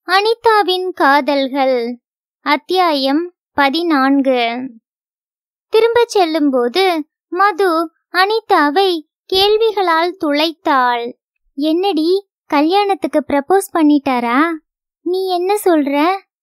அனிதாவின் காதல்கள் அத்தியாயம் பதினான்கு திரும்பச் செல்லும்போது மது அனிதாவை கேள்விகளால் துளைத்தாள் என்னடி கல்யாணத்துக்கு ப்ரப்போஸ் பண்ணிட்டாரா நீ என்ன சொல்ற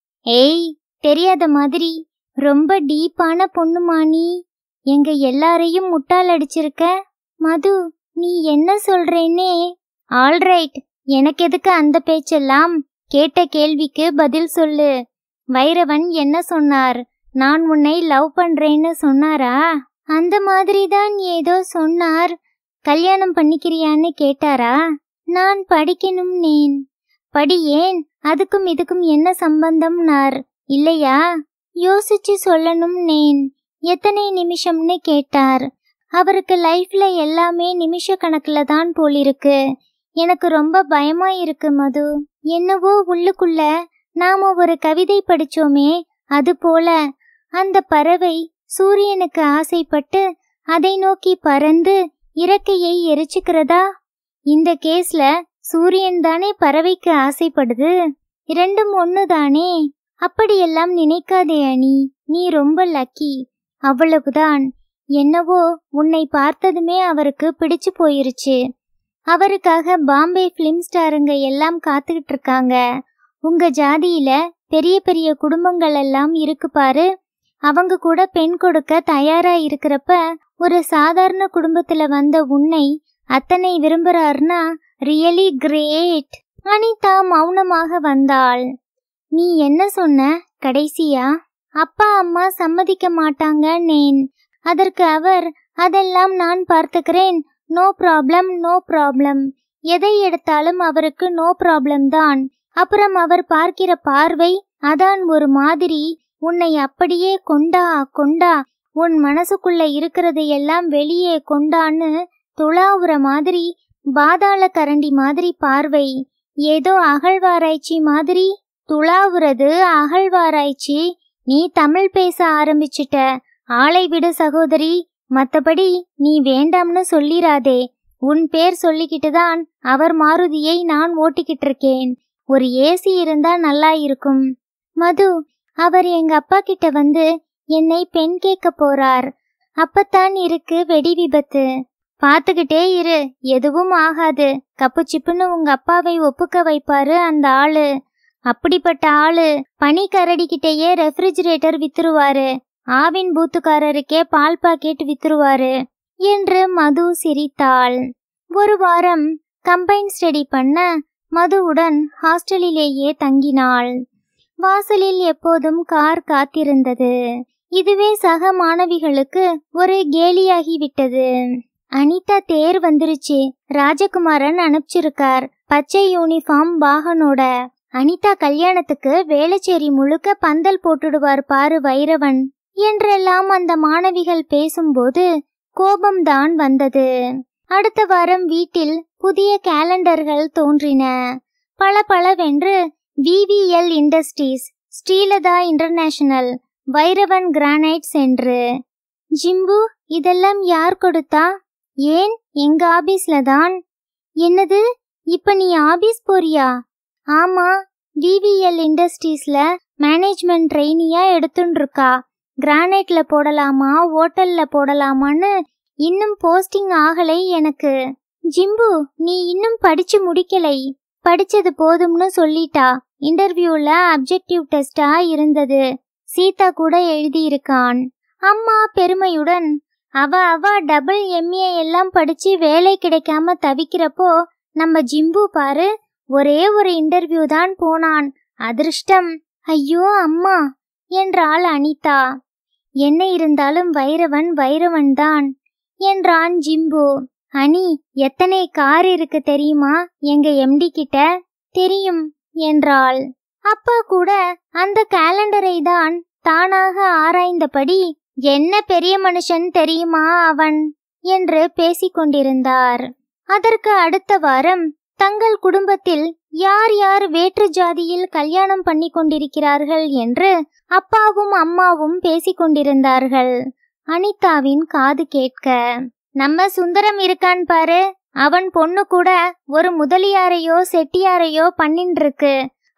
ஏய் தெரியாத மாதிரி ரொம்ப டீப்பான பொண்ணுமா நீ எங்க எல்லாரையும் முட்டாள் அடிச்சிருக்க மது நீ என்ன சொல்றேனே ஆல்ரைட் எனக்கு எதுக்கு அந்த பேச்செல்லாம் கேட்ட கேள்விக்கு பதில் சொல்லு வைரவன் என்ன சொன்னார் நான் உன்னை லவ் பண்றேன்னு சொன்னாரா அந்த மாதிரி தான் ஏதோ சொன்னார் கல்யாணம் பண்ணிக்கிறியான்னு கேட்டாரா நான் படிக்கணும் நேன் படி ஏன் அதுக்கும் இதுக்கும் என்ன சம்பந்தம்னார் இல்லையா யோசிச்சு சொல்லணும் நேன் எத்தனை நிமிஷம்னு கேட்டார் அவருக்கு லைஃப்ல எல்லாமே நிமிஷ கணக்குல தான் போலிருக்கு எனக்கு ரொம்ப பயமா இருக்கு மது என்னவோ உள்ளுக்குள்ள நாம ஒரு கவிதை படிச்சோமே அது போல அந்த பறவை சூரியனுக்கு ஆசைப்பட்டு அதை நோக்கி பறந்து இறக்கையை எரிச்சுக்கிறதா இந்த கேஸ்ல சூரியன் தானே பறவைக்கு ஆசைப்படுது இரண்டும் ஒன்று தானே அப்படியெல்லாம் நினைக்காதே அனி நீ ரொம்ப லக்கி அவ்வளவுதான் என்னவோ உன்னை பார்த்ததுமே அவருக்கு பிடிச்சு போயிருச்சு அவருக்காக பாம்பே பிலிம் ஸ்டாருங்க எல்லாம் காத்துக்கிட்டு இருக்காங்க உங்க ஜாதியில பெரிய பெரிய குடும்பங்கள் எல்லாம் இருக்கு பாரு அவங்க கூட பெண் கொடுக்க தயாரா இருக்கிறப்ப ஒரு சாதாரண குடும்பத்துல வந்த உன்னை அத்தனை விரும்புறாருன்னா ரியலி கிரேட் அனிதா மௌனமாக வந்தாள் நீ என்ன சொன்ன கடைசியா அப்பா அம்மா சம்மதிக்க மாட்டாங்க நேன் அதற்கு அவர் அதெல்லாம் நான் பார்த்துக்கிறேன் நோ ப்ராப்ளம் நோ ப்ராப்ளம் எதை எடுத்தாலும் அவருக்கு நோ ப்ராப்ளம் தான் அப்புறம் அவர் பார்க்கிற பார்வை அதான் ஒரு மாதிரி உன்னை அப்படியே கொண்டா கொண்டா உன் மனசுக்குள்ள இருக்கிறது எல்லாம் வெளியே கொண்டான்னு துளாவுற மாதிரி பாதாள கரண்டி மாதிரி பார்வை ஏதோ அகழ்வாராய்ச்சி மாதிரி துளாவுறது அகழ்வாராய்ச்சி நீ தமிழ் பேச ஆரம்பிச்சிட்ட ஆளை விடு சகோதரி மத்தபடி நீ வேண்டாம்னு சொல்லிராதே உன் பேர் சொல்லிக்கிட்டு தான் அவர் மாருதியை நான் ஓட்டிக்கிட்டு இருக்கேன் ஒரு ஏசி இருந்தா நல்லா இருக்கும் மது அவர் எங்க அப்பா கிட்ட வந்து என்னை பெண் கேட்க போறார் அப்பத்தான் இருக்கு வெடி விபத்து பாத்துக்கிட்டே இரு எதுவும் ஆகாது கப்பு சிப்புன்னு உங்க அப்பாவை ஒப்புக்க வைப்பாரு அந்த ஆளு அப்படிப்பட்ட ஆளு பனி கரடிக்கிட்டேயே ரெஃப்ரிஜிரேட்டர் வித்துருவாரு ஆவின் பூத்துக்காரருக்கே பால் பாக்கெட் வித்துருவாரு என்று மது சிரித்தாள் ஒரு வாரம் கம்பைன் ஸ்டடி பண்ண மதுவுடன் ஹாஸ்டலிலேயே தங்கினாள் வாசலில் எப்போதும் கார் காத்திருந்தது இதுவே சக மாணவிகளுக்கு ஒரு கேலியாகிவிட்டது அனிதா தேர் வந்துருச்சு ராஜகுமாரன் அனுப்பிச்சிருக்கார் பச்சை யூனிஃபார்ம் வாகனோட அனிதா கல்யாணத்துக்கு வேளச்சேரி முழுக்க பந்தல் போட்டுடுவார் பாரு வைரவன் என்றெல்லாம் அந்த மாணவிகள் பேசும்போது கோபம்தான் வந்தது அடுத்த வாரம் வீட்டில் புதிய கேலண்டர்கள் தோன்றின பல பலவென்று VVL industries Srilatha international Vairavan granites என்று ஜிம்பு இதெல்லாம் யார் கொடுத்தா ஏன் எங்க ஆபீஸ்ல தான் என்னது இப்ப நீ ஆபீஸ் போறியா ஆமா விவிஎல் இண்டஸ்ட்ரீஸ்ல மேனேஜ்மெண்ட் ட்ரெயினியா எடுத்துன்னு இருக்கா கிரானைட்ல போடலாமா ஹோட்டல்ல போடலாமான்னு இன்னும் போஸ்டிங் ஆகலை எனக்கு ஜிம்பு நீ இன்னும் படிச்சு முடிக்கலை படிச்சது போதும்னு சொல்லிட்டா இன்டர்வியூல அப்ஜெக்டிவ் டெஸ்டா இருந்தது சீதா கூட எழுதியிருக்கான் அம்மா பெருமையுடன் அவ அவ டபுள் எம்ஏ எல்லாம் படிச்சு வேலை கிடைக்காம தவிக்கிறப்போ நம்ம ஜிம்பு பாரு ஒரே ஒரு இன்டர்வியூ தான் போனான் அதிர்ஷ்டம் ஐயோ அம்மா என்றாள் அனிதா என்ன இருந்தாலும் வைரவன் வைரவன் தான் என்றான் ஜிம்பு அனி எத்தனை கார் இருக்கு தெரியுமா எங்க எம்டி கிட்ட தெரியும் என்றாள் அப்பா கூட அந்த கேலண்டரை தான் தானாக ஆராய்ந்தபடி என்ன பெரிய மனுஷன் தெரியுமா அவன் என்று பேசிக் கொண்டிருந்தார் அதற்கு அடுத்த வாரம் தங்கள் குடும்பத்தில் யார் யார் வேற்று ஜாதியில் கல்யாணம் பண்ணி கொண்டிருக்கிறார்கள் என்று அப்பாவும் அம்மாவும் பேசிக் கொண்டிருந்தார்கள் அனிதாவின் காது கேட்க நம்ம சுந்தரம் இருக்கான் பாரு அவன் பொண்ணு கூட ஒரு முதலியாரையோ செட்டியாரையோ பண்ணின்னு இருக்கு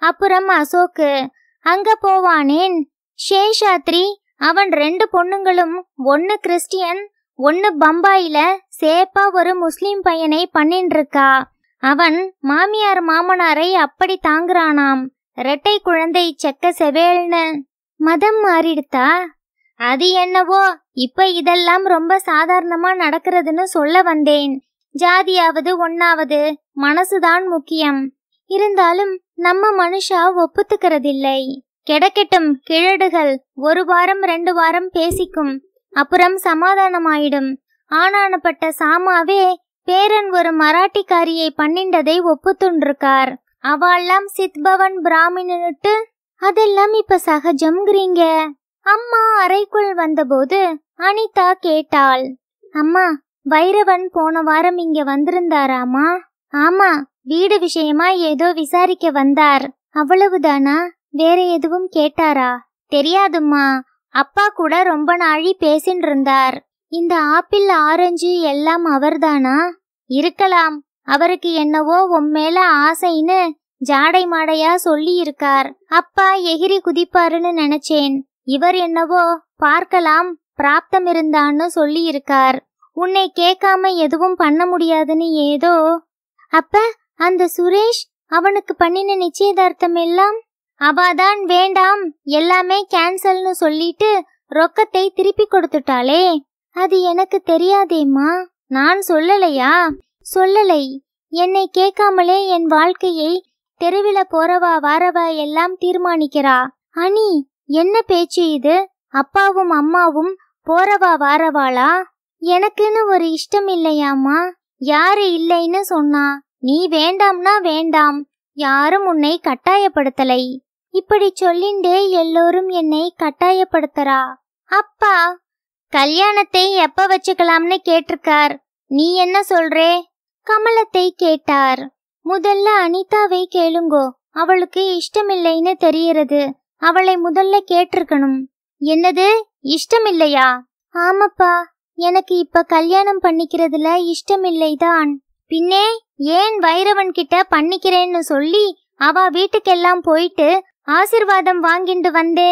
அப்புறம் அசோக்கு அங்க போவானேன் சேஷாத்ரி அவன் ரெண்டு பொண்ணுங்களும் ஒன்னு கிறிஸ்டியன் ஒன்னு பம்பாயில சேப்பா ஒரு முஸ்லிம் பையனை பண்ணின்னு இருக்கா அவன் மாமியார் மாமனாரை அப்படி தாங்குறானாம் ரெட்டை குழந்தை செக்க செவேல்னு மதம் மாறிடுதா அது என்னவோ இப்ப இதெல்லாம் ரொம்ப சாதாரணமா நடக்கிறதுன்னு சொல்ல வந்தேன் ஜாதியாவது ஒன்னாவது மனசுதான் முக்கியம் இருந்தாலும் நம்ம மனுஷா ஒப்புத்துக்கிறதில்லை கிடைக்கட்டும் கிழடுகள் ஒரு வாரம் ரெண்டு வாரம் பேசிக்கும் அப்புறம் சமாதானமாயிடும் ஆனானப்பட்ட சாமாவே பேரன் ஒரு மராட்டிக்காரியை பண்ணிண்டதை ஒப்புத்துண்டிருக்கார் அவெல்லாம் சித்பவன் பிராமின்னுட்டு அதெல்லாம் இப்ப சகஜம்ங்கிறீங்க அம்மா அறைக்குள் வந்தபோது அனிதா கேட்டாள் அம்மா வைரவன் போன வாரம் இங்க வந்திருந்தாராமா ஆமா வீடு விஷயமா ஏதோ விசாரிக்க வந்தார் அவ்வளவுதானா வேற எதுவும் கேட்டாரா தெரியாதும்மா அப்பா கூட ரொம்ப நாழி பேசின்னு இருந்தார் இந்த ஆப்பிள் ஆரஞ்சு எல்லாம் அவர்தானா இருக்கலாம் அவருக்கு என்னவோ உன் மேல ஆசைன்னு ஜாடை மாடையா சொல்லி இருக்கார் அப்பா எகிரி குதிப்பாருன்னு நினைச்சேன் இவர் என்னவோ பார்க்கலாம் பிராப்தம் இருந்தான்னு சொல்லி இருக்கார் உன்னை கேட்காம எதுவும் பண்ண முடியாதுன்னு ஏதோ அப்ப அந்த சுரேஷ் அவனுக்கு பண்ணின நிச்சயதார்த்தம் எல்லாம் அவாதான் வேண்டாம் எல்லாமே கேன்சல்னு சொல்லிட்டு ரொக்கத்தை திருப்பி கொடுத்துட்டாளே அது எனக்கு தெரியாதேம்மா நான் சொல்லலையா சொல்லலை என்னை கேட்காமலே என் வாழ்க்கையை தெருவில போறவா வாரவா எல்லாம் தீர்மானிக்கிறா அனி என்ன பேச்சு இது அப்பாவும் அம்மாவும் போறவா வாரவாளா எனக்குன்னு ஒரு இஷ்டம் இல்லையாம்மா யாரு இல்லைன்னு சொன்னா நீ வேண்டாம்னா வேண்டாம் யாரும் உன்னை கட்டாயப்படுத்தலை இப்படி சொல்லிண்டே எல்லோரும் என்னை கட்டாயப்படுத்தறா அப்பா கல்யாணத்தை எப்ப வச்சுக்கலாம்னு கேட்டிருக்கார் நீ என்ன சொல்றே கமலத்தை கேட்டார் முதல்ல அனிதாவை கேளுங்கோ அவளுக்கு இஷ்டமில்லைன்னு தெரியறது அவளை முதல்ல கேட்டிருக்கணும் என்னது இஷ்டமில்லையா ஆமாப்பா எனக்கு இப்ப கல்யாணம் பண்ணிக்கிறதுல இஷ்டமில்லைதான் பின்னே ஏன் வைரவன் கிட்ட பண்ணிக்கிறேன்னு சொல்லி அவ வீட்டுக்கெல்லாம் போயிட்டு ஆசிர்வாதம் வாங்கிண்டு வந்தே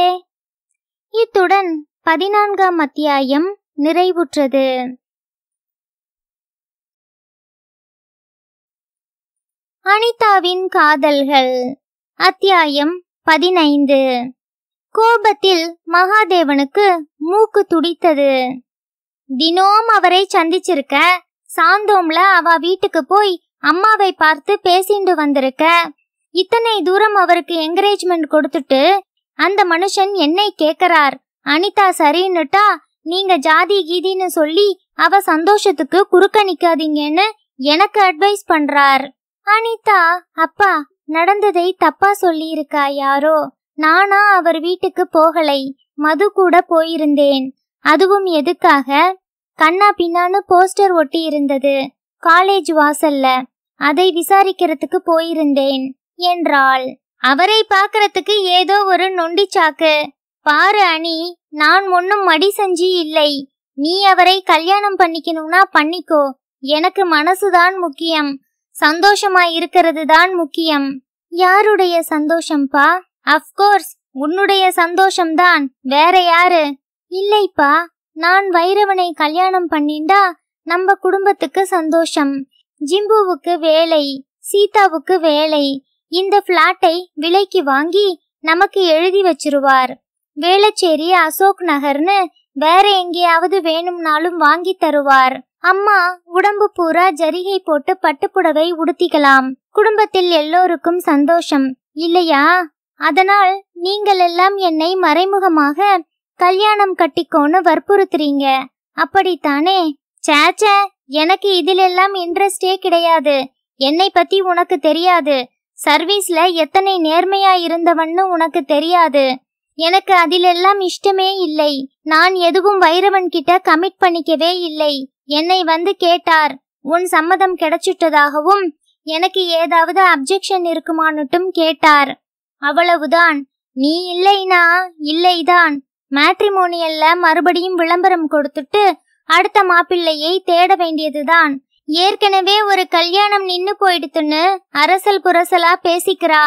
இத்துடன் பதினான்காம் அத்தியாயம் நிறைவுற்றது அனிதாவின் காதல்கள் அத்தியாயம் பதினைந்து கோபத்தில் மகாதேவனுக்கு மூக்கு துடித்தது தினோம் அவரை சந்திச்சிருக்க சாந்தோம்ல அவ வீட்டுக்கு போய் அம்மாவை பார்த்து பேசிண்டு வந்திருக்க இத்தனை தூரம் அவருக்கு என்கரேஜ்மெண்ட் கொடுத்துட்டு அந்த மனுஷன் என்னை கேக்கறார் அனிதா சரின்னுட்டா நீங்க ஜாதி கீதின்னு சொல்லி அவ சந்தோஷத்துக்கு குறுக்க நிக்காதீங்கன்னு எனக்கு அட்வைஸ் பண்றார் அனிதா அப்பா நடந்ததை தப்பா சொல்லி இருக்கா யாரோ நானா அவர் வீட்டுக்கு போகலை மது கூட போயிருந்தேன் அதுவும் எதுக்காக கண்ணா பின்னான்னு போஸ்டர் ஒட்டி இருந்தது காலேஜ் வாசல்ல அதை விசாரிக்கிறதுக்கு போயிருந்தேன் என்றாள் அவரை பார்க்கறதுக்கு ஏதோ ஒரு நொண்டிச்சாக்கு பாரு அனி நான் ஒன்னும் மடி செஞ்சி இல்லை நீ அவரை கல்யாணம் பண்ணிக்கணும்னா பண்ணிக்கோ எனக்கு மனசுதான் முக்கியம் சந்தோஷமா இருக்கிறது தான் முக்கியம் யாருடைய சந்தோஷம்பா அஃப்கோர்ஸ் உன்னுடைய சந்தோஷம்தான் வேற யாரு இல்லைப்பா நான் வைரவனை கல்யாணம் பண்ணிண்டா நம்ம குடும்பத்துக்கு சந்தோஷம் ஜிம்புவுக்கு வேலை சீதாவுக்கு வேலை இந்த பிளாட்டை விலைக்கு வாங்கி நமக்கு எழுதி வச்சிருவார் வேளச்சேரி அசோக் நகர்னு வேற எங்கேயாவது வேணும்னாலும் வாங்கி தருவார் அம்மா உடம்பு பூரா ஜரிகை போட்டு பட்டுப்புடவை உடுத்திக்கலாம் குடும்பத்தில் எல்லோருக்கும் சந்தோஷம் இல்லையா அதனால் நீங்கள் எல்லாம் என்னை மறைமுகமாக கல்யாணம் கட்டிக்கோன்னு வற்புறுத்துறீங்க அப்படித்தானே சேச்ச எனக்கு இதிலெல்லாம் இன்ட்ரெஸ்டே கிடையாது என்னை பத்தி உனக்கு தெரியாது சர்வீஸ்ல எத்தனை நேர்மையா இருந்தவன்னு உனக்கு தெரியாது எனக்கு அதிலெல்லாம் இஷ்டமே இல்லை நான் எதுவும் வைரவன் கிட்ட கமிட் பண்ணிக்கவே இல்லை என்னை வந்து கேட்டார் உன் சம்மதம் கிடைச்சிட்டதாகவும் எனக்கு ஏதாவது அப்ஜெக்ஷன் இருக்குமான்னுட்டும் கேட்டார் அவ்வளவுதான் நீ இல்லைனா இல்லைதான் மேட்ரிமோனியல்ல மறுபடியும் விளம்பரம் கொடுத்துட்டு அடுத்த மாப்பிள்ளையை தேட வேண்டியதுதான் ஏற்கனவே ஒரு கல்யாணம் நின்னு போயிடுத்துன்னு அரசல் புரசலா பேசிக்கிறா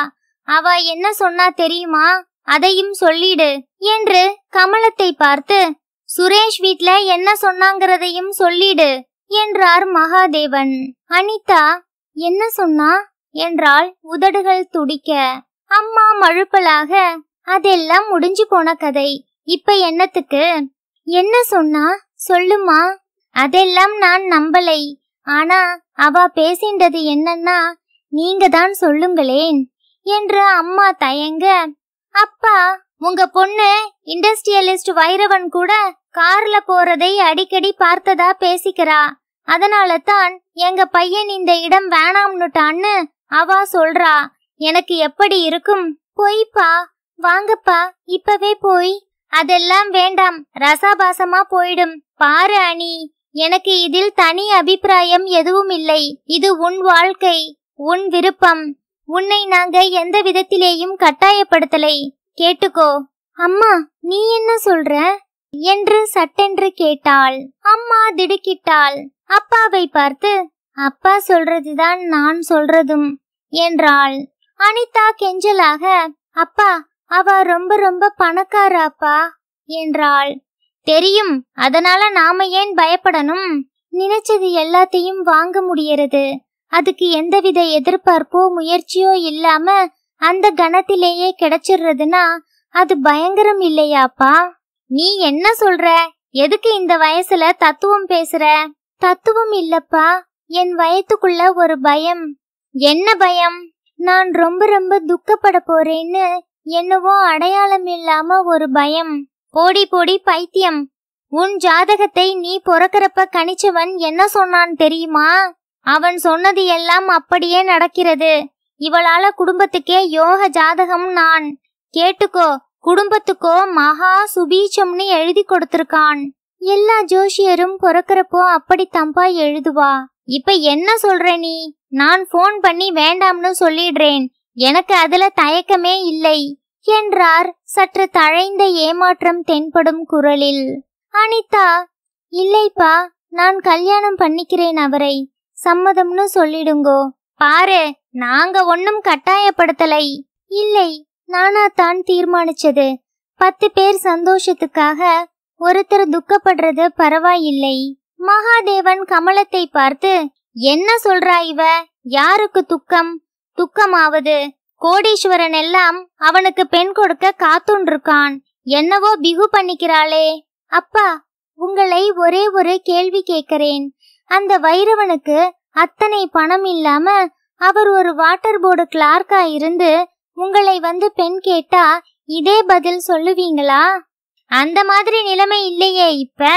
அவ என்ன சொன்னா தெரியுமா அதையும் சொல்லிடு என்று கமலத்தை பார்த்து சுரேஷ் வீட்ல என்ன சொன்னாங்கிறதையும் சொல்லிடு என்றார் மகாதேவன் அனிதா என்ன சொன்னா என்றாள் உதடுகள் துடிக்க அம்மா மழுப்பலாக அதெல்லாம் முடிஞ்சு போன கதை இப்ப என்னத்துக்கு என்ன சொன்னா சொல்லுமா அதெல்லாம் நான் நம்பலை ஆனா அவ பேசின்றது என்னன்னா நீங்க தான் சொல்லுங்களேன் என்று அம்மா தயங்க அப்பா உங்க பொண்ணு இண்டஸ்ட்ரியலிஸ்ட் வைரவன் கூட கார்ல போறதை அடிக்கடி பார்த்ததா பேசிக்கிறா அதனால தான் எங்க பையன் இந்த இடம் வேணாம்னுட்டான்னு அவ சொல்றா எனக்கு எப்படி இருக்கும் போய்ப்பா வாங்கப்பா இப்பவே போய் அதெல்லாம் வேண்டாம் ரசாபாசமா போயிடும் பாரு அனி எனக்கு இதில் தனி அபிப்பிராயம் எதுவும் இல்லை இது உன் வாழ்க்கை உன் விருப்பம் உன்னை நாங்க எந்த விதத்திலேயும் கட்டாயப்படுத்தலை கேட்டுக்கோ அம்மா நீ என்ன சொல்ற என்று சட்டென்று கேட்டாள் அம்மா திடுக்கிட்டாள் அப்பாவை பார்த்து அப்பா சொல்றதுதான் நான் சொல்றதும் என்றாள் அனிதா கெஞ்சலாக அப்பா அவ ரொம்ப ரொம்ப பணக்கார அப்பா என்றாள் தெரியும் அதனால நாம ஏன் பயப்படணும் நினைச்சது எல்லாத்தையும் வாங்க முடியறது அதுக்கு எந்தவித எதிர்பார்ப்போ முயற்சியோ இல்லாம அந்த கணத்திலேயே கிடைச்சிடுறதுன்னா அது பயங்கரம் இல்லையாப்பா நீ என்ன சொல்ற எதுக்கு இந்த வயசுல தத்துவம் பேசுற தத்துவம் இல்லப்பா என் வயத்துக்குள்ள ஒரு பயம் என்ன பயம் நான் ரொம்ப ரொம்ப துக்கப்பட போறேன்னு என்னவோ அடையாளம் இல்லாம ஒரு பயம் போடி போடி பைத்தியம் உன் ஜாதகத்தை நீ பொறக்கறப்ப கணிச்சவன் என்ன சொன்னான் தெரியுமா அவன் சொன்னது எல்லாம் அப்படியே நடக்கிறது இவளால குடும்பத்துக்கே யோக ஜாதகம் நான் கேட்டுக்கோ குடும்பத்துக்கோ மகா சுபீச்சம்னு எழுதி கொடுத்திருக்கான் எல்லா ஜோஷியரும் பொறக்கறப்போ அப்படித்தாம்பா எழுதுவா இப்ப என்ன சொல்ற நீ நான் ஃபோன் பண்ணி வேண்டாம்னு சொல்லிடுறேன் எனக்கு அதுல தயக்கமே இல்லை என்றார் சற்று தழைந்த ஏமாற்றம் தென்படும் குரலில் அனிதா இல்லைப்பா நான் கல்யாணம் பண்ணிக்கிறேன் அவரை சம்மதம்னு சொல்லிடுங்கோ பாரு நாங்க ஒன்னும் கட்டாயப்படுத்தலை இல்லை நானா தான் தீர்மானிச்சது பத்து பேர் சந்தோஷத்துக்காக ஒருத்தர் துக்கப்படுறது பரவாயில்லை மகாதேவன் கமலத்தை பார்த்து என்ன சொல்றா இவ யாருக்கு துக்கம் துக்கமாவது கோடீஸ்வரன் எல்லாம் அவனுக்கு பெண் கொடுக்க காத்துண்டிருக்கான் என்னவோ பிகு பண்ணிக்கிறாளே அப்பா உங்களை ஒரே ஒரு கேள்வி கேட்கிறேன் அந்த வைரவனுக்கு அத்தனை பணம் இல்லாம அவர் ஒரு வாட்டர் போர்டு கிளார்க்கா இருந்து உங்களை வந்து பெண் கேட்டா இதே பதில் சொல்லுவீங்களா அந்த மாதிரி நிலைமை இல்லையே இப்ப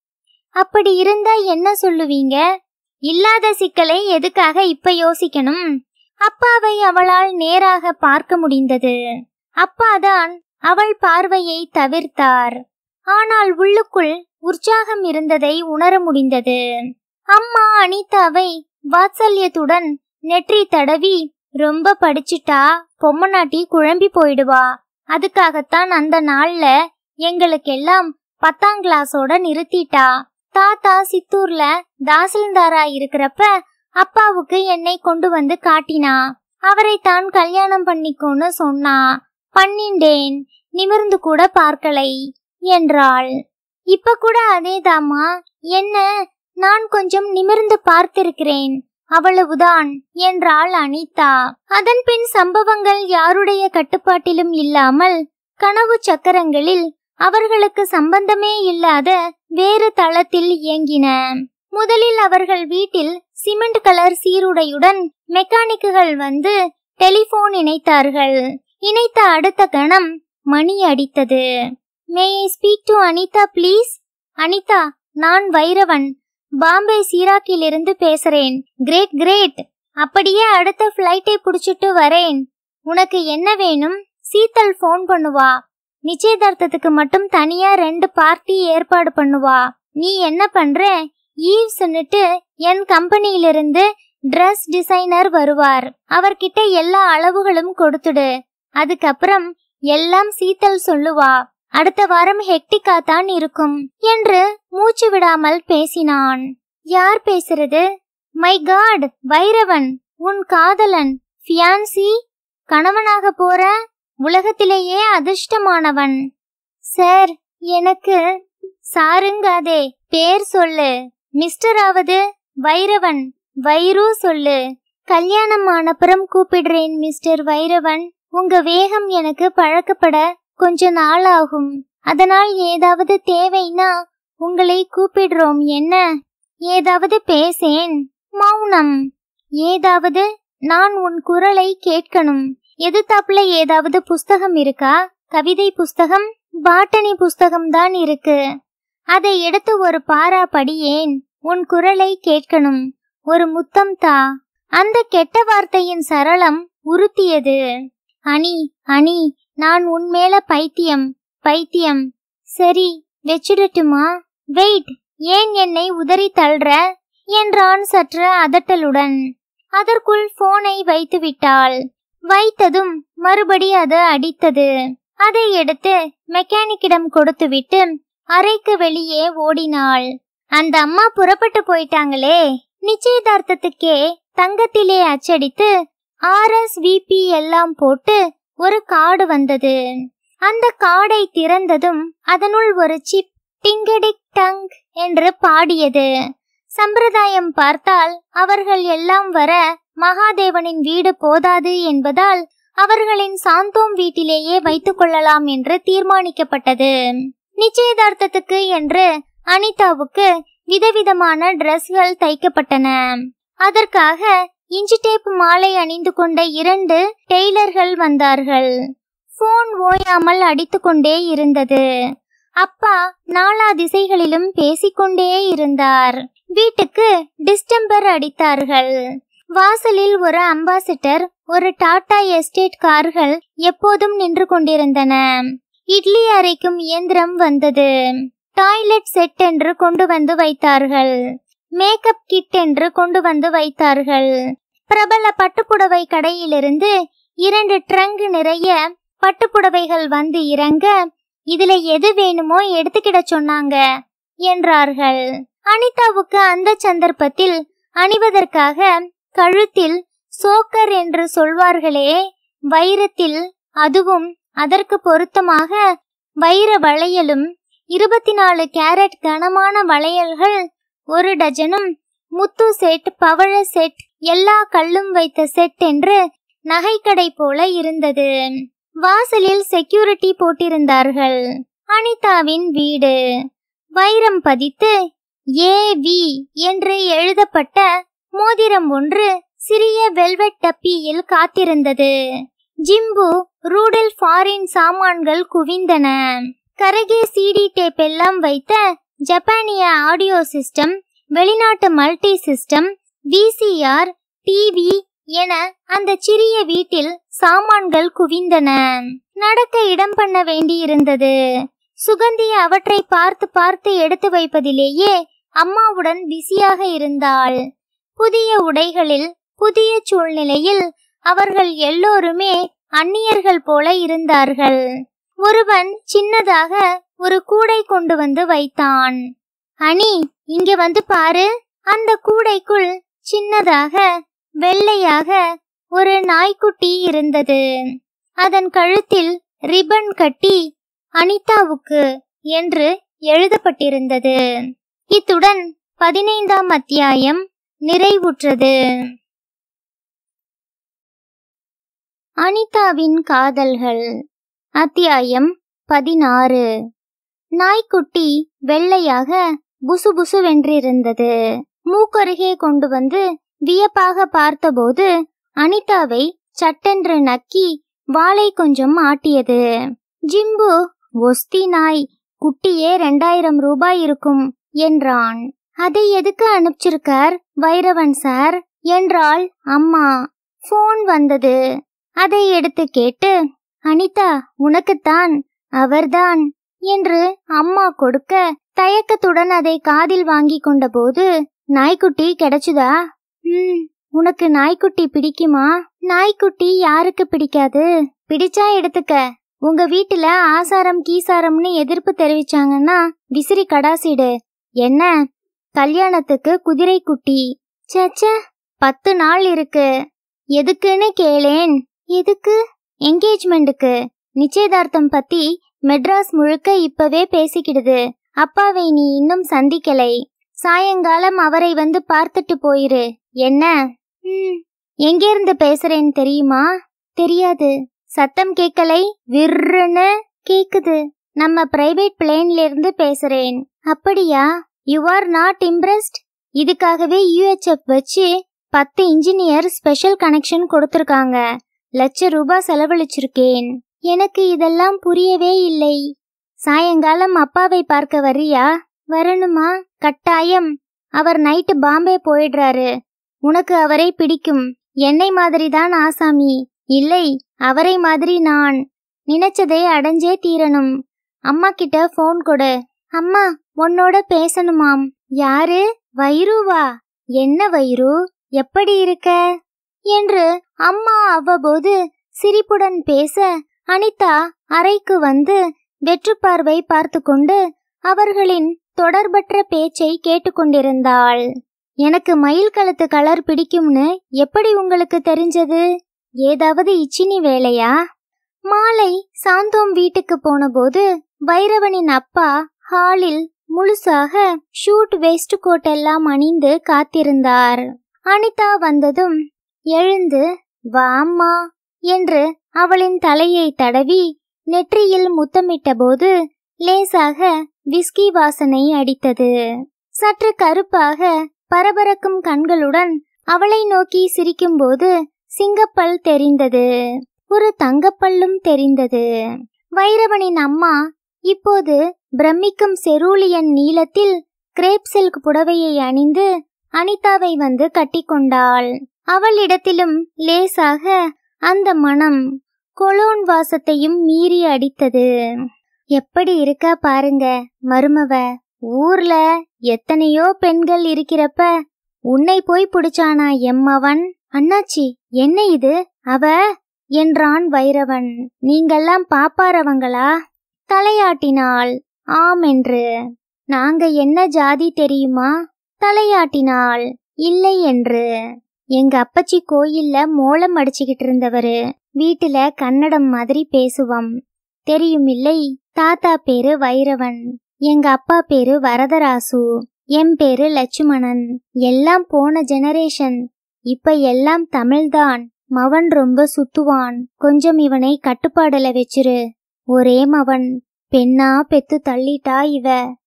அப்படி இருந்தா என்ன சொல்லுவீங்க இல்லாத சிக்கலை எதுக்காக இப்ப யோசிக்கணும் அப்பாவை அவளால் நேராக பார்க்க முடிந்தது அப்பாதான் அவள் பார்வையை தவிர்த்தார் ஆனால் உள்ளுக்குள் உற்சாகம் இருந்ததை உணர முடிந்தது அம்மா அனிதாவை வாத்சல்யத்துடன் நெற்றி தடவி ரொம்ப படிச்சிட்டா பொம்மநாட்டி குழம்பி போயிடுவா அதுக்காகத்தான் அந்த நாள்ல எங்களுக்கெல்லாம் பத்தாம் கிளாஸோட நிறுத்திட்டா தாத்தா சித்தூர்ல தாசில்தாரா இருக்கிறப்ப அப்பாவுக்கு என்னை கொண்டு வந்து காட்டினா அவரை தான் கல்யாணம் பண்ணிக்கோன்னு சொன்னா பண்ணிண்டேன் நிமிர்ந்து கூட பார்க்கலை என்றாள் இப்ப கூட அதேதாம்மா என்ன நான் கொஞ்சம் நிமிர்ந்து பார்த்திருக்கிறேன் அவ்வளவுதான் என்றாள் அனிதா அதன் பின் சம்பவங்கள் யாருடைய கட்டுப்பாட்டிலும் இல்லாமல் கனவு சக்கரங்களில் அவர்களுக்கு சம்பந்தமே இல்லாத வேறு தளத்தில் இயங்கின முதலில் அவர்கள் வீட்டில் சிமெண்ட் கலர் சீருடையுடன் மெக்கானிக்குகள் வந்து டெலிபோன் இணைத்தார்கள் இணைத்த அடுத்த கணம் மணி அடித்தது may I speak to Anita please Anita நான் வைரவன் பாம்பே சீராக்கிலிருந்து பேசுறேன் கிரேட் கிரேட் அப்படியே அடுத்த ஃப்ளைட்டை புடிச்சிட்டு வரேன் உனக்கு என்ன வேணும் சீத்தல் ஃபோன் பண்ணுவா நிச்சயதார்த்தத்துக்கு மட்டும் தனியா ரெண்டு பார்ட்டி ஏற்பாடு பண்ணுவா நீ என்ன பண்ற ஈவ்ஸ்னுட்டு என் கம்பெனியிலிருந்து Dress டிசைனர் வருவார் அவர்கிட்ட எல்லா அளவுகளும் கொடுத்துடு அதுக்கப்புறம் எல்லாம் சீத்தல் சொல்லுவா அடுத்த வாரம் ஹெக்டிக்கா தான் இருக்கும் என்று மூச்சு விடாமல் பேசினான் யார் பேசுறது மை காட் வைரவன் உன் காதலன் ஃபியான்சி கணவனாக போற உலகத்திலேயே அதிர்ஷ்டமானவன் சார் எனக்கு சாருங்காதே பேர் சொல்லு மிஸ்டர் ஆவது வைரவன் வைரு சொல்லு கல்யாணம் ஆனப்புறம் கூப்பிடுறேன் மிஸ்டர் வைரவன் உங்க வேகம் எனக்கு பழக்கப்பட கொஞ்ச நாள் ஆகும் அதனால் ஏதாவது தேவைன்னா உங்களை கூப்பிடுறோம் என்ன ஏதாவது பேசேன் மௌனம் ஏதாவது நான் உன் குரலை கேட்கணும் எதிர்த்தாப்புல ஏதாவது புஸ்தகம் இருக்கா கவிதை புஸ்தகம் பாட்டனி புஸ்தகம் தான் இருக்கு அதை எடுத்து ஒரு பாரா படியேன் உன் குரலை கேட்கணும் ஒரு முத்தம் தா அந்த கெட்ட வார்த்தையின் சரளம் உறுத்தியது அனி அனி நான் உன்மேல பைத்தியம் பைத்தியம் சரி வெச்சிடட்டுமா வெயிட் ஏன் என்னை உதறி தள்ளுற என்றான் சற்று அதட்டலுடன் அதற்குள் போனை வைத்து விட்டாள் வைத்ததும் மறுபடி அது அடித்தது அதை எடுத்து மெக்கானிக்கிடம் கொடுத்துவிட்டு அறைக்கு வெளியே ஓடினாள் அந்த அம்மா புறப்பட்டு போயிட்டாங்களே நிச்சயதார்த்தத்துக்கே தங்கத்திலே அச்சடித்து ஆர்எஸ்விபி எல்லாம் போட்டு ஒரு கார்டு வந்தது அந்த கார்டை திறந்ததும் அதனுள் ஒரு சிப் டிங்கடிக் டங் என்று பாடியது சம்பிரதாயம் பார்த்தால் அவர்கள் எல்லாம் வர மகாதேவனின் வீடு போதாது என்பதால் அவர்களின் சாந்தோம் வீட்டிலேயே வைத்துக் கொள்ளலாம் என்று தீர்மானிக்கப்பட்டது நிச்சயதார்த்தத்துக்கு என்று அனிதாவுக்கு விதவிதமான டிரெஸ்கள் தைக்கப்பட்டன அதற்காக இஞ்சி டேப் மாலை அணிந்து கொண்ட இரண்டு டெய்லர்கள் வந்தார்கள் போன் ஓயாமல் அடித்துக்கொண்டே இருந்தது அப்பா நாலா திசைகளிலும் பேசிக்கொண்டே இருந்தார் வீட்டுக்கு டிஸ்டம்பர் அடித்தார்கள் வாசலில் ஒரு அம்பாசிடர் ஒரு டாடா எஸ்டேட் கார்கள் எப்போதும் நின்று கொண்டிருந்தன இட்லி அரைக்கும் இயந்திரம் வந்தது டாய்லெட் செட் என்று கொண்டு வந்து வைத்தார்கள் மேக்கப் கிட் என்று கொண்டு வந்து வைத்தார்கள் பிரபல பட்டுப்புடவை கடையிலிருந்து இரண்டு ட்ரங்க் நிறைய பட்டுப்புடவைகள் வந்து இறங்க இதுல எது வேணுமோ எடுத்துக்கிட சொன்னாங்க என்றார்கள் அனிதாவுக்கு அந்த சந்தர்ப்பத்தில் அணிவதற்காக கழுத்தில் சோக்கர் என்று சொல்வார்களே வைரத்தில் அதுவும் அதற்கு பொருத்தமாக வைர வளையலும் இருபத்தி நாலு கேரட் கனமான வளையல்கள் ஒரு டஜனும் முத்து செட் பவழ செட் எல்லா கல்லும் வைத்த செட் என்று நகைக்கடை போல இருந்தது வாசலில் செக்யூரிட்டி போட்டிருந்தார்கள் அனிதாவின் வீடு வைரம் பதித்து ஏ வி என்று எழுதப்பட்ட மோதிரம் ஒன்று சிறிய வெல்வெட் டப்பியில் காத்திருந்தது ஜிம்பு ரூடில் ஃபாரின் சாமான்கள் குவிந்தன கரகே சிடி டேப் எல்லாம் வைத்த ஜப்பானிய ஆடியோ சிஸ்டம் வெளிநாட்டு மல்டி சிஸ்டம் விசிஆர் டிவி என அந்த சிறிய வீட்டில் சாமான்கள் குவிந்தன நடக்க இடம் பண்ண வேண்டியிருந்தது சுகந்தி அவற்றை பார்த்து பார்த்து எடுத்து வைப்பதிலேயே அம்மாவுடன் பிஸியாக இருந்தாள் புதிய உடைகளில் புதிய சூழ்நிலையில் அவர்கள் எல்லோருமே அந்நியர்கள் போல இருந்தார்கள் ஒருவன் சின்னதாக ஒரு கூடை கொண்டு வந்து வைத்தான் அனி இங்க வந்து பாரு அந்த கூடைக்குள் சின்னதாக வெள்ளையாக ஒரு நாய்க்குட்டி இருந்தது அதன் கழுத்தில் ரிப்பன் கட்டி அனிதாவுக்கு என்று எழுதப்பட்டிருந்தது இத்துடன் பதினைந்தாம் அத்தியாயம் நிறைவுற்றது அனிதாவின் காதல்கள் அத்தியாயம் பதினாறு நாய்க்குட்டி வெள்ளையாக புசு புசுவென்றிருந்தது மூக்கருகே கொண்டு வந்து வியப்பாக பார்த்தபோது அனிதாவை சட்டென்று நக்கி வாளை கொஞ்சம் ஆட்டியது ஜிம்பு ஒஸ்தி நாய் குட்டியே ரெண்டாயிரம் ரூபாய் இருக்கும் என்றான் அதை எதுக்கு அனுப்பிச்சிருக்கார் வைரவன் சார் என்றாள் அம்மா போன் வந்தது அதை எடுத்து கேட்டு அனிதா உனக்குத்தான் அவர்தான் என்று அம்மா கொடுக்க தயக்கத்துடன் அதை காதில் வாங்கி கொண்டபோது நாய்க்குட்டி கிடைச்சுதா ம் உனக்கு நாய்க்குட்டி பிடிக்குமா நாய்க்குட்டி யாருக்கு பிடிக்காது பிடிச்சா எடுத்துக்க உங்க வீட்டுல ஆசாரம் கீசாரம்னு எதிர்ப்பு தெரிவிச்சாங்கன்னா விசிறி கடாசிடு என்ன கல்யாணத்துக்கு குதிரை குட்டி சேச்சே பத்து நாள் இருக்கு எதுக்குன்னு கேளேன் எதுக்கு என்கேஜ்மெண்ட்டுக்கு நிச்சயதார்த்தம் பத்தி மெட்ராஸ் முழுக்க இப்பவே பேசிக்கிடுது அப்பாவை நீ இன்னும் சந்திக்கலை சாயங்காலம் அவரை வந்து பார்த்துட்டு போயிரு என்ன ம் எங்கேருந்து பேசுறேன்னு தெரியுமா தெரியாது சத்தம் கேட்கலை விர்ருன்னு கேக்குது நம்ம பிரைவேட் பிளேன்ல இருந்து பேசுறேன் அப்படியா யூ ஆர் நாட் இம்ப்ரெஸ்ட் இதுக்காகவே யூஹெச்எஃப் வச்சு பத்து இன்ஜினியர் ஸ்பெஷல் கனெக்ஷன் கொடுத்துருக்காங்க லட்ச ரூபாய் செலவழிச்சிருக்கேன் எனக்கு இதெல்லாம் புரியவே இல்லை சாயங்காலம் அப்பாவை பார்க்க வர்றியா வரணுமா கட்டாயம் அவர் நைட்டு பாம்பே போயிடுறாரு உனக்கு அவரை பிடிக்கும் என்னை மாதிரி தான் ஆசாமி இல்லை அவரை மாதிரி நான் நினைச்சதை அடைஞ்சே தீரணும் அம்மா கிட்ட ஃபோன் கொடு அம்மா உன்னோட பேசணுமாம் யாரு வைருவா என்ன வைரு எப்படி இருக்க என்று அம்மா அவ்வப்போது சிரிப்புடன் பேச அனிதா அறைக்கு வந்து வெற்றுப்பார்வை பார்த்து கொண்டு அவர்களின் தொடர்பற்ற பேச்சை கேட்டுக்கொண்டிருந்தாள் எனக்கு மயில் கழுத்து கலர் பிடிக்கும்னு எப்படி உங்களுக்கு தெரிஞ்சது ஏதாவது இச்சினி வேலையா மாலை சாந்தோம் வீட்டுக்கு போனபோது வைரவனின் அப்பா ஹாலில் முழுசாக ஷூட் வெஸ்ட் கோட் எல்லாம் அணிந்து காத்திருந்தார் அனிதா வந்ததும் எழுந்து வாம்மா என்று அவளின் தலையை தடவி நெற்றியில் முத்தமிட்டபோது லேசாக விஸ்கி வாசனை அடித்தது சற்று கருப்பாக பரபரக்கும் கண்களுடன் அவளை நோக்கி சிரிக்கும்போது சிங்கப்பல் தெரிந்தது ஒரு தங்கப்பல்லும் தெரிந்தது வைரவனின் அம்மா இப்போது பிரமிக்கும் செரூலியன் நீளத்தில் கிரேப் சில்க் புடவையை அணிந்து அனிதாவை வந்து கட்டிக்கொண்டாள் அவளிடத்திலும் லேசாக அந்த மனம் கொலோன் வாசத்தையும் மீறி அடித்தது எப்படி இருக்கா பாருங்க மருமவ ஊர்ல எத்தனையோ பெண்கள் இருக்கிறப்ப உன்னை போய் புடிச்சானா எம்மவன் அண்ணாச்சி என்ன இது அவ என்றான் வைரவன் நீங்கெல்லாம் பாப்பாரவங்களா தலையாட்டினாள் ஆம் என்று நாங்க என்ன ஜாதி தெரியுமா தலையாட்டினாள் இல்லை என்று எங்க அப்பச்சி கோயில்ல மோளம் அடிச்சுக்கிட்டு இருந்தவரு வீட்டுல கன்னடம் மாதிரி பேசுவோம் தெரியும் இல்லை தாத்தா பேரு வைரவன் எங்க அப்பா பேரு வரதராசு என் பேரு லட்சுமணன் எல்லாம் போன ஜெனரேஷன் இப்ப எல்லாம் தமிழ்தான் மவன் ரொம்ப சுத்துவான் கொஞ்சம் இவனை கட்டுப்பாடுல வச்சிரு ஒரே மவன் பெண்ணா பெத்து தள்ளிட்டா இவ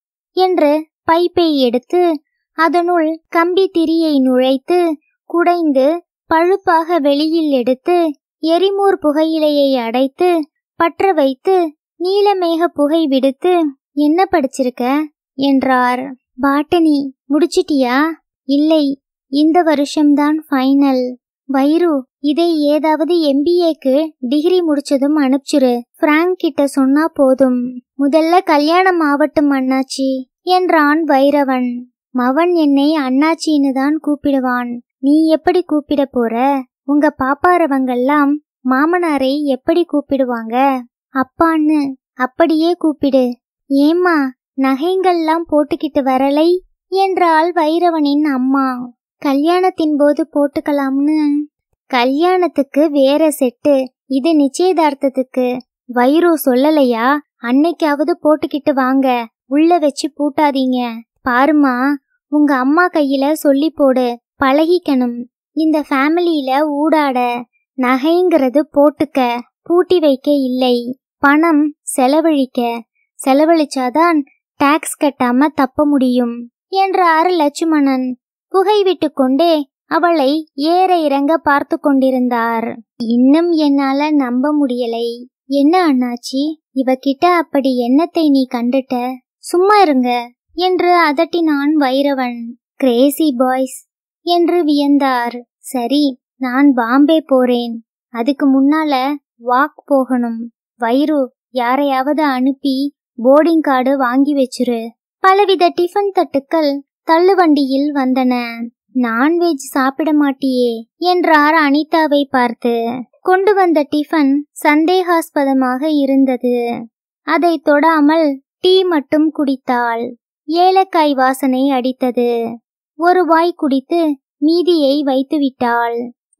என்று பைப்பை எடுத்து அதனுள் கம்பி திரியை நுழைத்து குடைந்து பழுப்பாக வெளியில் எடுத்து எரிமூர் புகையிலையை அடைத்து பற்ற வைத்து நீலமேக புகை விடுத்து என்ன படிச்சிருக்க என்றார் பாட்டனி முடிச்சிட்டியா இல்லை இந்த வருஷம்தான் ஃபைனல் வைரு இதை ஏதாவது எம்பிஏக்கு டிகிரி முடிச்சதும் அனுப்பிச்சிரு பிராங்க் கிட்ட சொன்னா போதும் முதல்ல கல்யாணம் ஆவட்டும் அண்ணாச்சி என்றான் வைரவன் மவன் என்னை அண்ணாச்சின்னு தான் கூப்பிடுவான் நீ எப்படி கூப்பிட போற உங்க பாப்பாரவங்கெல்லாம் மாமனாரை எப்படி கூப்பிடுவாங்க அப்பான்னு அப்படியே கூப்பிடு ஏம்மா நகைங்கள்லாம் போட்டுக்கிட்டு வரலை என்றாள் வைரவனின் அம்மா கல்யாணத்தின் போது போட்டுக்கலாம்னு கல்யாணத்துக்கு வேற செட்டு இது நிச்சயதார்த்தத்துக்கு வைரு சொல்லலையா அன்னைக்காவது போட்டுக்கிட்டு வாங்க உள்ள வச்சு பூட்டாதீங்க பாருமா உங்க அம்மா கையில சொல்லி போடு பழகிக்கணும் இந்த ஃபேமிலியில ஊடாட நகைங்கிறது போட்டுக்க பூட்டி வைக்க இல்லை பணம் செலவழிக்க செலவழிச்சாதான் டாக்ஸ் கட்டாம தப்ப முடியும் என்றார் லட்சுமணன் புகை விட்டு கொண்டே அவளை ஏற இறங்க பார்த்து கொண்டிருந்தார் இன்னும் என்னால நம்ப முடியலை என்ன அண்ணாச்சி இவகிட்ட அப்படி என்னத்தை நீ கண்டுட்ட சும்மா இருங்க என்று அதட்டினான் வைரவன் கிரேசி பாய்ஸ் என்று வியந்தார் சரி நான் பாம்பே போறேன் அதுக்கு முன்னால வாக் போகணும் வைரு யாரையாவது அனுப்பி போர்டிங் கார்டு வாங்கி வச்சிரு பலவித டிஃபன் தட்டுக்கள் தள்ளுவண்டியில் வந்தன நான்வெஜ் சாப்பிட மாட்டியே என்றார் அனிதாவை பார்த்து கொண்டு வந்த டிஃபன் சந்தேகாஸ்பதமாக இருந்தது அதை தொடாமல் டீ மட்டும் குடித்தாள் ஏலக்காய் வாசனை அடித்தது ஒரு வாய் குடித்து மீதியை வைத்துவிட்டாள்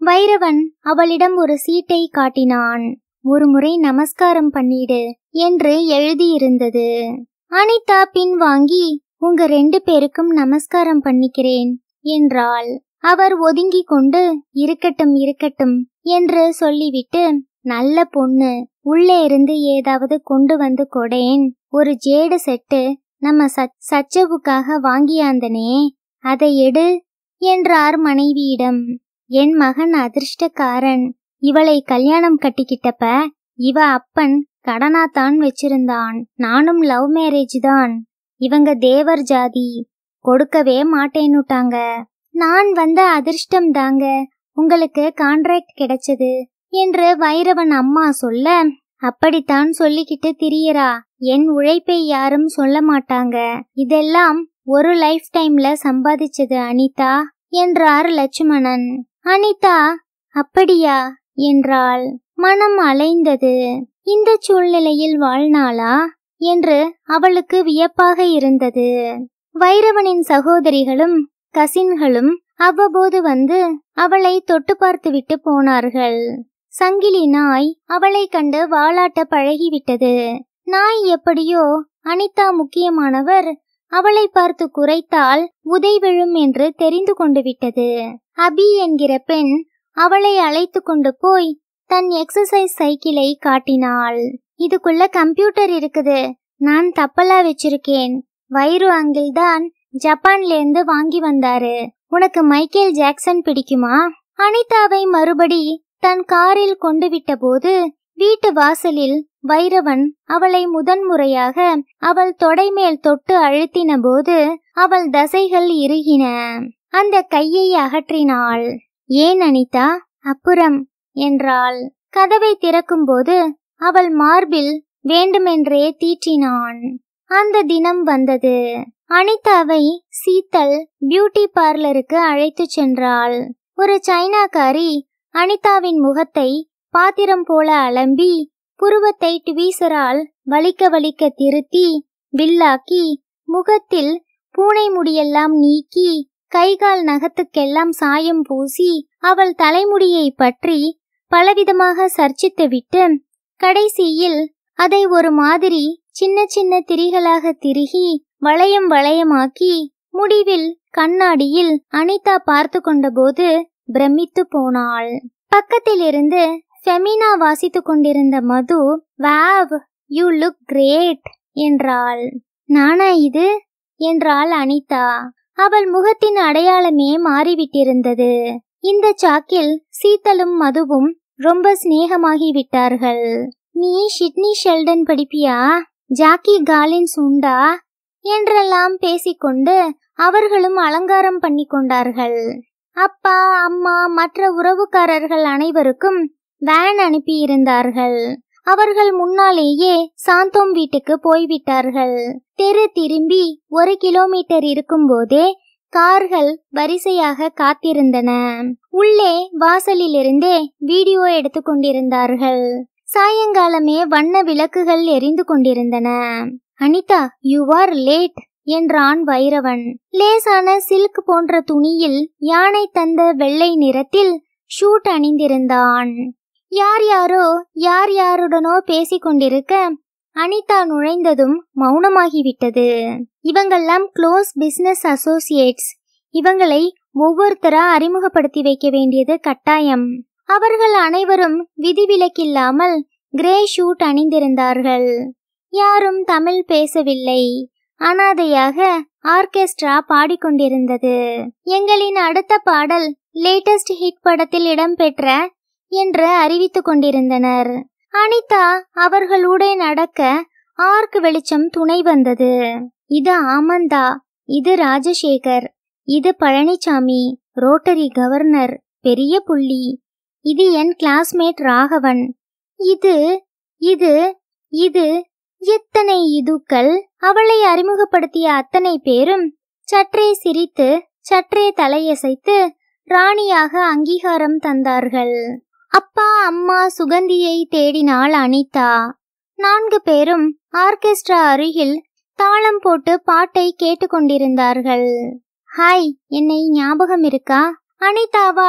வைரவன் அவளிடம் ஒரு சீட்டை காட்டினான் ஒரு முறை நமஸ்காரம் பண்ணிடு என்று எழுதியிருந்தது அனிதா பின்வாங்கி உங்க ரெண்டு பேருக்கும் நமஸ்காரம் பண்ணிக்கிறேன் என்றாள் அவர் ஒதுங்கிக் கொண்டு இருக்கட்டும் இருக்கட்டும் என்று சொல்லிவிட்டு நல்ல பொண்ணு உள்ளே இருந்து ஏதாவது கொண்டு வந்து கொடேன் ஒரு ஜேடு செட்டு நம்ம சச் சச்சவுக்காக வாங்கியாந்தனே அதை எடு என்றார் மனைவியிடம் என் மகன் அதிர்ஷ்டக்காரன் இவளை கல்யாணம் கட்டிக்கிட்டப்ப இவ அப்பன் கடனாத்தான் வச்சிருந்தான் நானும் லவ் மேரேஜ் தான் இவங்க தேவர் ஜாதி கொடுக்கவே மாட்டேன்னுட்டாங்க நான் வந்த அதிர்ஷ்டம் தாங்க உங்களுக்கு கான்ட்ராக்ட் கிடைச்சது என்று வைரவன் அம்மா சொல்ல அப்படித்தான் சொல்லிக்கிட்டு திரியறா என் உழைப்பை யாரும் சொல்ல மாட்டாங்க இதெல்லாம் ஒரு லைஃப் டைம்ல சம்பாதிச்சது அனிதா என்றார் லட்சுமணன் அனிதா அப்படியா என்றாள் மனம் அலைந்தது இந்த சூழ்நிலையில் வாழ்நாளா என்று அவளுக்கு வியப்பாக இருந்தது வைரவனின் சகோதரிகளும் கசின்களும் அவ்வப்போது வந்து அவளை தொட்டு பார்த்துவிட்டு போனார்கள் சங்கிலி நாய் அவளை கண்டு வாலாட்ட பழகிவிட்டது நாய் எப்படியோ அனிதா முக்கியமானவர் அவளை பார்த்து குறைத்தால் உதை விழும் என்று தெரிந்து கொண்டு விட்டது அபி என்கிற பெண் அவளை அழைத்து கொண்டு போய் தன் எக்ஸசைஸ் சைக்கிளை காட்டினாள் இதுக்குள்ள கம்ப்யூட்டர் இருக்குது நான் தப்பலா வச்சிருக்கேன் வைரு அங்கிள் தான் ஜப்பான்ல இருந்து வாங்கி வந்தாரு உனக்கு மைக்கேல் ஜாக்சன் பிடிக்குமா அனிதாவை மறுபடி தன் காரில் கொண்டு விட்ட போது வீட்டு வாசலில் வைரவன் அவளை முதன்முறையாக அவள் தொடைமேல் தொட்டு அழுத்தின போது அவள் தசைகள் இறுகின அந்த கையை அகற்றினாள் ஏன் அனிதா அப்புறம் என்றாள் கதவை திறக்கும்போது அவள் மார்பில் வேண்டுமென்றே தீற்றினான் அந்த தினம் வந்தது அனிதாவை சீத்தல் பியூட்டி பார்லருக்கு அழைத்துச் சென்றாள் ஒரு சைனாக்காரி அனிதாவின் முகத்தை பாத்திரம் போல அலம்பி புருவத்தை ட்வீசரால் வலிக்க வலிக்க திருத்தி வில்லாக்கி முகத்தில் பூனை முடியெல்லாம் நீக்கி கைகால் நகத்துக்கெல்லாம் சாயம் பூசி அவள் தலைமுடியை பற்றி பலவிதமாக சர்ச்சித்துவிட்டு கடைசியில் அதை ஒரு மாதிரி சின்ன சின்ன திரிகளாக திருகி வளையம் வளையமாக்கி முடிவில் கண்ணாடியில் அனிதா பார்த்து கொண்டபோது பிரமித்து போனாள் பக்கத்திலிருந்து ஃபெமினா வாசித்து கொண்டிருந்த Madhu wow you look great என்றாள் நானா இது என்றாள் அனிதா அவள் முகத்தின் அடையாளமே மாறிவிட்டிருந்தது இந்த சாக்கில் சீத்தலும் மதுவும் ரொம்ப சிநேகமாகி விட்டார்கள் நீ ஷிட்னி ஷெல்டன் படிப்பியா ஜாக்கி காலின்ஸ் உண்டா என்றெல்லாம் பேசிக்கொண்டு அவர்களும் அலங்காரம் பண்ணி கொண்டார்கள் அப்பா அம்மா மற்ற உறவுக்காரர்கள் அனைவருக்கும் வேன் அனுப்பியிருந்தார்கள் அவர்கள் முன்னாலேயே சாந்தோம் வீட்டுக்கு போய்விட்டார்கள் தெரு திரும்பி ஒரு கிலோமீட்டர் இருக்கும்போதே கார்கள் வரிசையாக காத்திருந்தன உள்ளே வாசலிலிருந்தே வீடியோ எடுத்து கொண்டிருந்தார்கள் சாயங்காலமே வண்ண விளக்குகள் எரிந்து கொண்டிருந்தன அனிதா யூ ஆர் லேட் என்றான் வைரவன் லேசான சில்க் போன்ற துணியில் யானை தந்த வெள்ளை நிறத்தில் ஷூட் அணிந்திருந்தான் யார் யாரோ யார் யாருடனோ பேசிக் கொண்டிருக்க அனிதா நுழைந்ததும் மௌனமாகிவிட்டது இவங்கெல்லாம் க்ளோஸ் பிசினஸ் அசோசியேட்ஸ் இவங்களை ஒவ்வொருத்தரா அறிமுகப்படுத்தி வைக்க வேண்டியது கட்டாயம் அவர்கள் அனைவரும் விதிவிலக்கில்லாமல் கிரே ஷூட் அணிந்திருந்தார்கள் யாரும் தமிழ் பேசவில்லை அனாதையாக ஆர்கெஸ்ட்ரா பாடிக்கொண்டிருந்தது எங்களின் அடுத்த பாடல் லேட்டஸ்ட் ஹிட் படத்தில் இடம்பெற்ற என்று அறிவித்துக் கொண்டிருந்தனர் அனிதா அவர்களுடைய நடக்க ஆர்க் வெளிச்சம் துணை வந்தது இது ஆமந்தா இது ராஜசேகர் இது பழனிசாமி ரோட்டரி கவர்னர் பெரிய புள்ளி இது என் கிளாஸ்மேட் ராகவன் இது இது இது எத்தனை இதுக்கள் அவளை அறிமுகப்படுத்திய அத்தனை பேரும் சற்றே சிரித்து சற்றே தலையசைத்து ராணியாக அங்கீகாரம் தந்தார்கள் அப்பா அம்மா சுகந்தியை தேடினாள் அனிதா நான்கு பேரும் ஆர்கெஸ்ட்ரா அருகில் தாளம் போட்டு பாட்டை கேட்டுக்கொண்டிருந்தார்கள் ஹாய் என்னை ஞாபகம் இருக்கா அனிதாவால்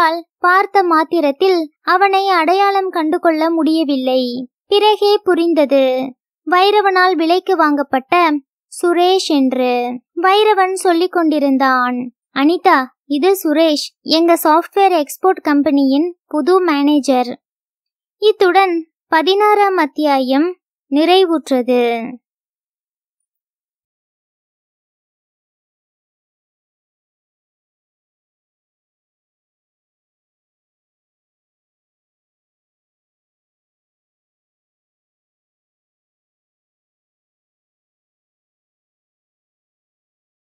பார்த்த மாத்திரத்தில் அவனை அடையாளம் கண்டு கொள்ள முடியவில்லை பிறகே புரிந்தது வைரவனால் விலைக்கு வாங்கப்பட்ட சுரேஷ் என்று வைரவன் சொல்லிக் கொண்டிருந்தான் அனிதா இது சுரேஷ் எங்க சாஃப்ட்வேர் எக்ஸ்போர்ட் கம்பெனியின் புது மேனேஜர் இத்துடன் பதினாறாம் அத்தியாயம் நிறைவுற்றது